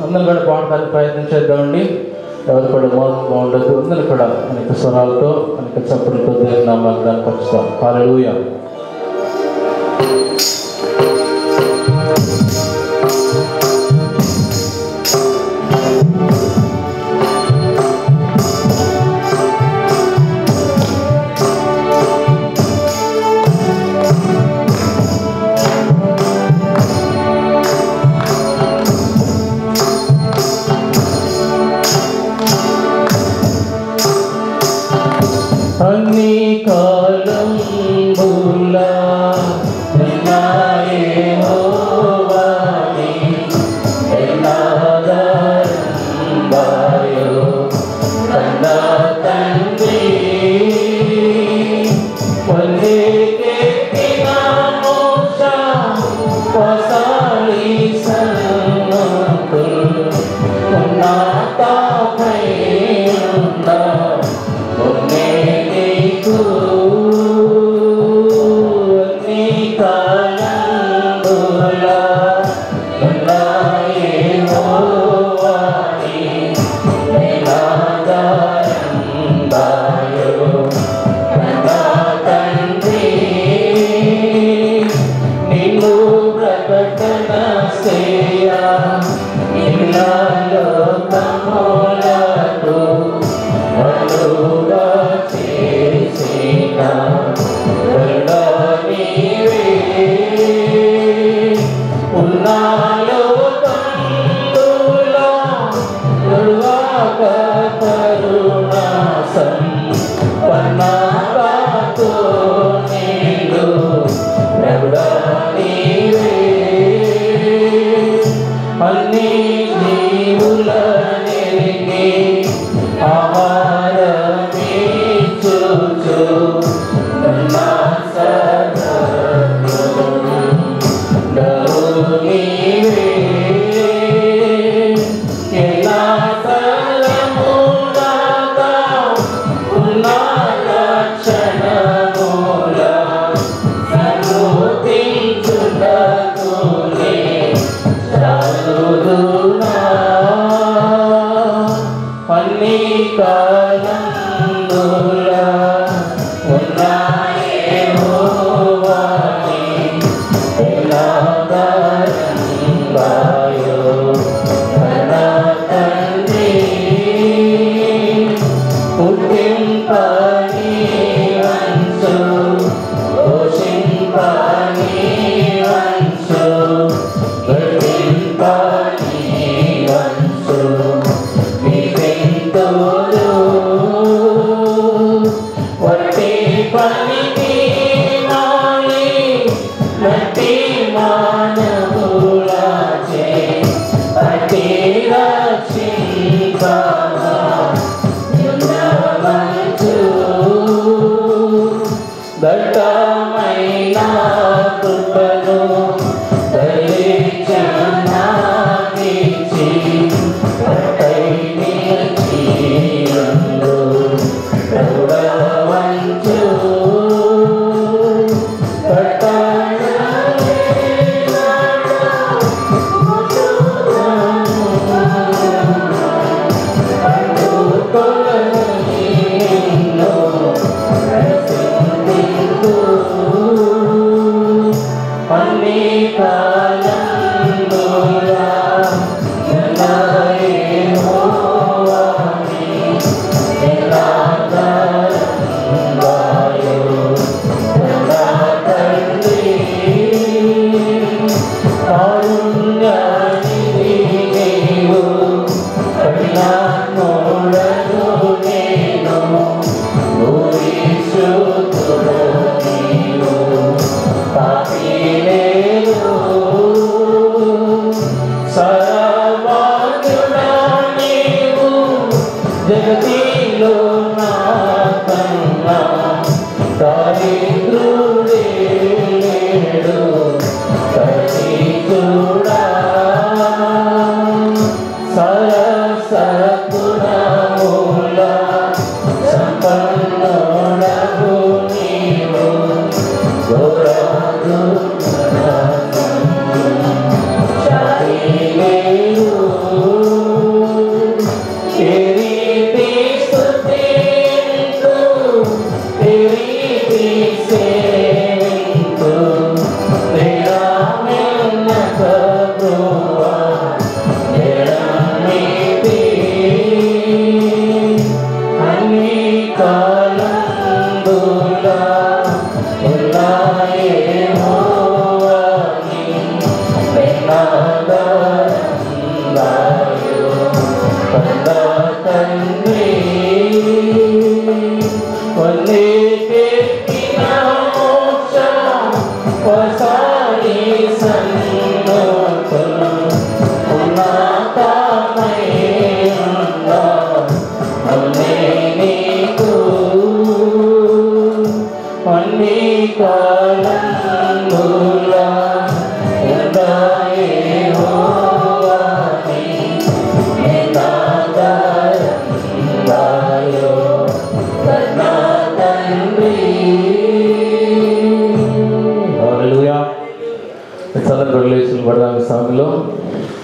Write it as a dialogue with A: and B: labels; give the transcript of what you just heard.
A: అందరూ కూడా పాడడానికి ప్రయత్నం చేద్దామండి ఎవరు కూడా మౌనంగా ఉండదు అందరూ కూడా అనేక స్వరాలతో అనేక చప్పులతో దేవుని నామాలు కనపరుస్తాం హల్లెలూయా అన్ని కాలం బులా నిన్నాయే హోవాని ఎన్నాదారంబాయో కన్నా తండ్రి పొందేకెత్తిన మోక్ష వసాలి సన్నుతుల్ ఉన్నతపై ఉన్న ఉన్నే నీకు నీ కాలంబులా ఉన్నాయే హోవాని నినాదాయందాయో కన్నా తండ్రి నిన్ను ప్రకటన చేయ ఇళ్ళలో కమలకు వలుగా చేసిన వరుడ నీవే ఉన్నాలో తందులా నడువాక కరుణాసం పన్నాతో నీడు ఎవడా నీవే అన్ని జీవుల నెరిగి ఆహారమే చూచు నా సదరు నీవే ఎలా తలములాగా ఉన్న లక్షణముల సర్వోపించుటకునే చదువునా అన్ని కాలందులా ఉన్నాయే హోవాని ఎలాగారంబాయో కన్నా తండ్రి పుట్టింపని వంశు పోషింపని వంశు గడిపింపని వంశు నీకెంతోలు వట్టి పనికి మాలి నటి మానవులాచే అతి రక్షింపగా ఉండవచ్చు దట్టమైన కృపను దయచనాకిచి పట్టై నిలిచియుండు ప్రభుడవంచు అన్ని కాలంలోలా ఉన్నాయే హోవాని ఎలాగారంబాయో కన్నా తండ్రి కారుణ్యానిధి నీవు కరుణామూలము నేను భూరీశుద్ధుడు నీవు పాపి నేను సర్వజ్ఞుడా నీవు జగతిలో నా కన్నా దారిద్రుడే లేడు కచితుడా సరసగుణముల సంపన్నుడగు నీవు గౌరవ కన్నా తండ్రి వల్లే కెక్కిన మోక్షం వసాయి సన్నుతులు ఉన్నతమై ఉన్న అన్నే నీకు అన్ని కాలందులా ఉండాయే హోవాని నినాదాయందాయో కన్నా తండ్రి హల్లెలూయా చదవండి రెవల్యూషన్ పడదాం సమయంలో